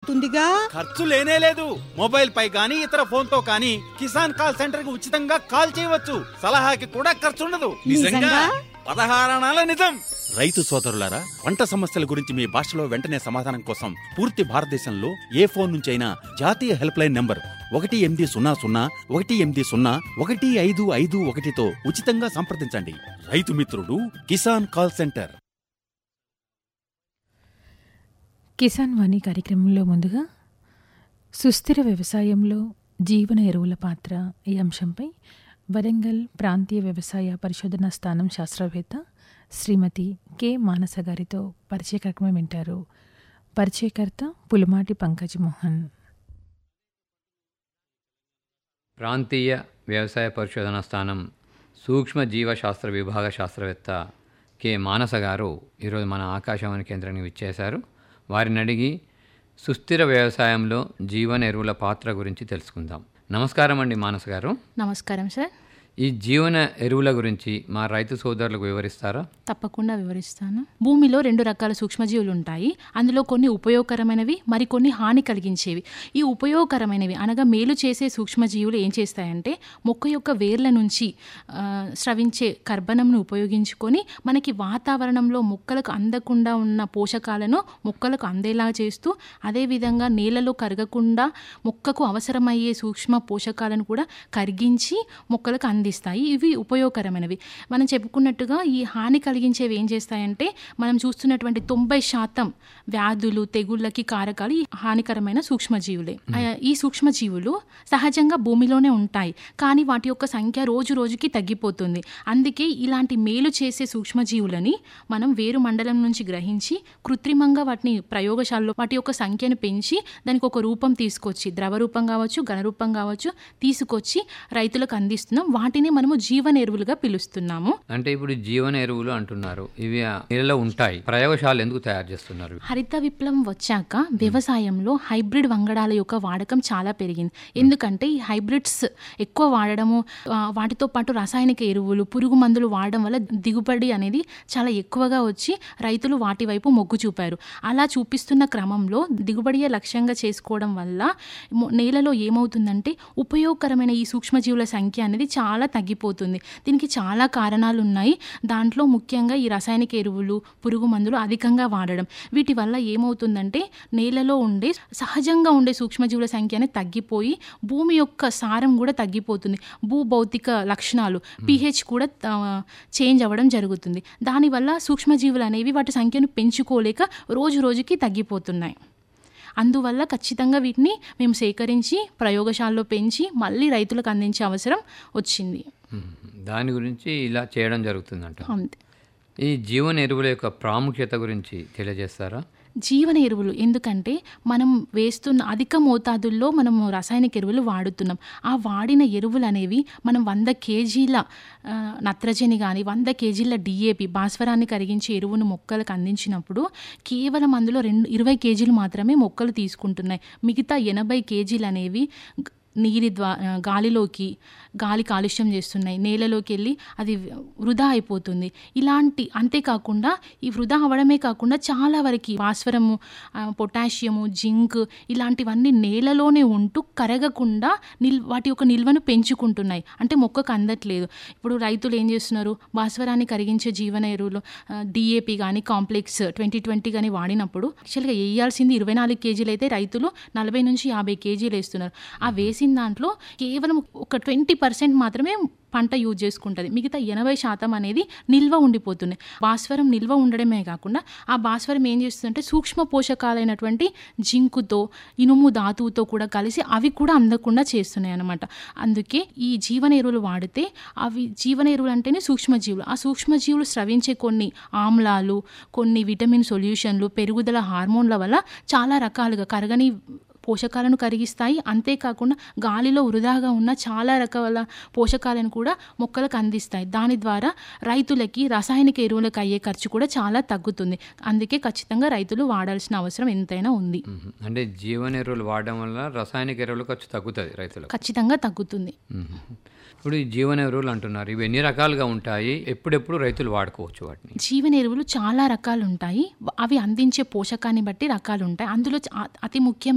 ఉంటుందిగా ఖర్చు లేనే లేదు మొబైల్ పై గానీ ఇతర ఫోన్ తో కానీ కిసాన్ కాల్ సెంటర్ కి ఉచితంగా కాల్ చేయవచ్చు సలహాకి కూడా ఖర్చు ఉండదు నిజంగా? పదహారణాల నిజం రైతు సోదరులారా పంట సమస్యల గురించి మీ భాషలో వెంటనే సమాధానం కోసం పూర్తి భారతదేశంలో ఏ ఫోన్ నుంచి అయినా జాతీయ హెల్ప్ లైన్ నంబర్ ఒకటి ఎనిమిది సున్నా సున్నా ఒకటి ఎనిమిది సున్నా ఒకటి ఐదు ఐదు ఒకటితో ఉచితంగా సంప్రదించండి రైతు మిత్రుడు కిసాన్ కాల్ సెంటర్ కిసాన్ వాణి కార్యక్రమంలో ముందుగా సుస్థిర వ్యవసాయంలో జీవన ఎరువుల పాత్ర ఈ అంశంపై వరంగల్ ప్రాంతీయ వ్యవసాయ పరిశోధన స్థానం శాస్త్రవేత్త శ్రీమతి కె మానస గారితో పరిచయ కార్యక్రమం వింటారు పరిచయకర్త పులుమాటి పంకజ్ మోహన్ ప్రాంతీయ వ్యవసాయ పరిశోధన స్థానం సూక్ష్మ జీవశాస్త్ర విభాగ శాస్త్రవేత్త కె మానస గారు ఈరోజు మన ఆకాశవాణి కేంద్రానికి విచ్చేశారు వారిని అడిగి సుస్థిర వ్యవసాయంలో జీవన ఎరువుల పాత్ర గురించి తెలుసుకుందాం నమస్కారం అండి మానస గారు నమస్కారం సార్ ఈ జీవన ఎరువుల గురించి మా రైతు సోదరులకు వివరిస్తారా తప్పకుండా వివరిస్తాను భూమిలో రెండు రకాల సూక్ష్మజీవులు ఉంటాయి అందులో కొన్ని ఉపయోగకరమైనవి మరికొన్ని హాని కలిగించేవి ఈ ఉపయోగకరమైనవి అనగా మేలు చేసే సూక్ష్మజీవులు ఏం చేస్తాయంటే మొక్క యొక్క వేర్ల నుంచి ఆ, స్రవించే కర్బనంను ఉపయోగించుకొని మనకి వాతావరణంలో మొక్కలకు అందకుండా ఉన్న పోషకాలను మొక్కలకు అందేలా చేస్తూ అదేవిధంగా నేలలో కరగకుండా మొక్కకు అవసరమయ్యే సూక్ష్మ పోషకాలను కూడా కరిగించి మొక్కలకు అందిస్తాయి ఇవి ఉపయోగకరమైనవి మనం చెప్పుకున్నట్టుగా ఈ హాని కలిగించేవి ఏం చేస్తాయంటే మనం చూస్తున్నటువంటి తొంభై శాతం వ్యాధులు తెగుళ్ళకి కారకాలు ఈ హానికరమైన సూక్ష్మజీవులే ఆ, ఈ సూక్ష్మజీవులు సహజంగా భూమిలోనే ఉంటాయి కానీ వాటి యొక్క సంఖ్య రోజు రోజుకి తగ్గిపోతుంది అందుకే ఇలాంటి మేలు చేసే సూక్ష్మజీవులని మనం వేరు మండలం నుంచి గ్రహించి కృత్రిమంగా వాటిని ప్రయోగశాలలో వాటి యొక్క సంఖ్యను పెంచి దానికి ఒక రూపం తీసుకొచ్చి ద్రవ రూపం కావచ్చు ఘనరూపం కావచ్చు తీసుకొచ్చి రైతులకు అందిస్తున్నాం వాటిని మనము జీవన ఎరువులుగా పిలుస్తున్నాము అంటే ఇప్పుడు జీవన ఎరువులు అంటున్నారు ఇవి ఆ నీళ్ళలో ఉంటాయి ప్రయోగశాలలు ఎందుకు తయారు చేస్తున్నారు హరిత విప్లవం వచ్చాక వ్యవసాయంలో హైబ్రిడ్ వంగడాల యొక్క వాడకం చాలా పెరిగింది ఎందుకంటే ఈ హైబ్రిడ్స్ ఎక్కువ వాడడము ఆ, వాటితో పాటు రాసాయనిక ఎరువులు పురుగు మందులు వాడడం వల్ల దిగుబడి అనేది చాలా ఎక్కువగా వచ్చి రైతులు వాటి వైపు మొగ్గు చూపారు అలా చూపిస్తున్న క్రమంలో దిగుబడియే లక్ష్యంగా చేసుకోవడం వల్ల మొ- నేలలో ఏమవుతుందంటే ఉపయోగకరమైన ఈ సూక్ష్మజీవుల సంఖ్య అనేది చాలా తగ్గిపోతుంది దీనికి చాలా కారణాలు ఉన్నాయి దాంట్లో ముఖ్యంగా ఈ రసాయనిక ఎరువులు పురుగు మందులు అధికంగా వాడడం వీటి వల్ల ఏమవుతుందంటే నేలలో ఉండే సహజంగా ఉండే సూక్ష్మజీవుల సంఖ్య అనేది తగ్గిపోయి భూమి యొక్క సారం కూడా తగ్గిపోతుంది భూభౌతిక లక్షణాలు పిహెచ్ కూడా ఆ, చేంజ్ అవ్వడం జరుగుతుంది దానివల్ల సూక్ష్మజీవులు అనేవి వాటి సంఖ్యను పెంచుకోలేక రోజు రోజుకి తగ్గిపోతున్నాయి అందువల్ల ఖచ్చితంగా వీటిని మేము సేకరించి ప్రయోగశాలలో పెంచి మళ్ళీ రైతులకు అందించే అవసరం వచ్చింది మ్మ్. దాని గురించి ఇలా చేయడం జరుగుతుందంట అంతే ఈ జీవన ఎరువుల యొక్క ప్రాముఖ్యత గురించి తెలియజేస్తారా జీవన ఎరువులు ఎందుకంటే మనం వేస్తున్న అధిక మోతాదుల్లో మనం రసాయనిక ఎరువులు వాడుతున్నాం ఆ వాడిన ఎరువులు అనేవి మనం వంద కేజీల ఆ, నత్రజని కానీ వంద కేజీల డిఏపి భాస్వరాన్ని కరిగించే ఎరువును మొక్కలకు అందించినప్పుడు కేవలం అందులో రెండు ఇరవై కేజీలు మాత్రమే మొక్కలు తీసుకుంటున్నాయి మిగతా ఎనభై కేజీలు అనేవి గ- నీరి ద్వా గాలిలోకి గాలి కాలుష్యం చేస్తున్నాయి నేలలోకి వెళ్ళి అది వృధా అయిపోతుంది ఇలాంటి అంతేకాకుండా ఈ వృధా అవ్వడమే కాకుండా చాలా వరకు భాస్వరము ఆ, పొటాషియము జింక్ ఇలాంటివన్నీ నేలలోనే ఉంటూ కరగకుండా నిల్ వాటి యొక్క నిల్వను పెంచుకుంటున్నాయి అంటే మొక్కకు అందట్లేదు ఇప్పుడు రైతులు ఏం చేస్తున్నారు భాస్వరాన్ని కరిగించే జీవన ఎరువులు డిఏపి కానీ కాంప్లెక్స్ ట్వంటీ ట్వంటీ కానీ వాడినప్పుడు యాక్చువల్గా వేయాల్సింది ఇరవై నాలుగు కేజీలు అయితే రైతులు నలభై నుంచి యాభై కేజీలు వేస్తున్నారు ఆ వేసిన దాంట్లో కేవలం ఒక ట్వంటీ పర్సెంట్ మాత్రమే పంట యూజ్ చేసుకుంటుంది మిగతా ఎనభై శాతం అనేది నిల్వ ఉండిపోతుంది భాస్వరం నిల్వ ఉండడమే కాకుండా ఆ భాస్వరం ఏం చేస్తుందంటే సూక్ష్మ పోషకాలైనటువంటి జింకుతో ఇనుము ధాతువుతో కూడా కలిసి అవి కూడా అందకుండా చేస్తున్నాయి అన్నమాట అందుకే ఈ జీవన ఎరువులు వాడితే అవి జీవన ఎరువులు అంటేనే సూక్ష్మజీవులు ఆ సూక్ష్మజీవులు స్రవించే కొన్ని ఆమ్లాలు కొన్ని విటమిన్ సొల్యూషన్లు పెరుగుదల హార్మోన్ల వల్ల చాలా రకాలుగా కరగని పోషకాలను కరిగిస్తాయి అంతేకాకుండా గాలిలో వృధాగా ఉన్న చాలా రకాల పోషకాలను కూడా మొక్కలకు అందిస్తాయి దాని ద్వారా రైతులకి రాసాయనిక ఎరువులకు అయ్యే ఖర్చు కూడా చాలా తగ్గుతుంది అందుకే ఖచ్చితంగా రైతులు వాడాల్సిన అవసరం ఎంతైనా ఉంది మ్మ్. అంటే జీవన ఎరువులు వాడడం వల్ల రసాయనిక ఎరువుల ఖర్చు తగ్గుతుంది రైతులకు ఖచ్చితంగా తగ్గుతుంది మ్మ్. ఇప్పుడు ఈ జీవన ఎరువులు అంటున్నారు ఇవి ఎన్ని రకాలుగా ఉంటాయి ఎప్పుడెప్పుడు రైతులు వాడుకోవచ్చు వాటిని జీవన ఎరువులు చాలా రకాలు ఉంటాయి అవి అందించే పోషకాన్ని బట్టి రకాలు ఉంటాయి అందులో చ- అతి ముఖ్యమైన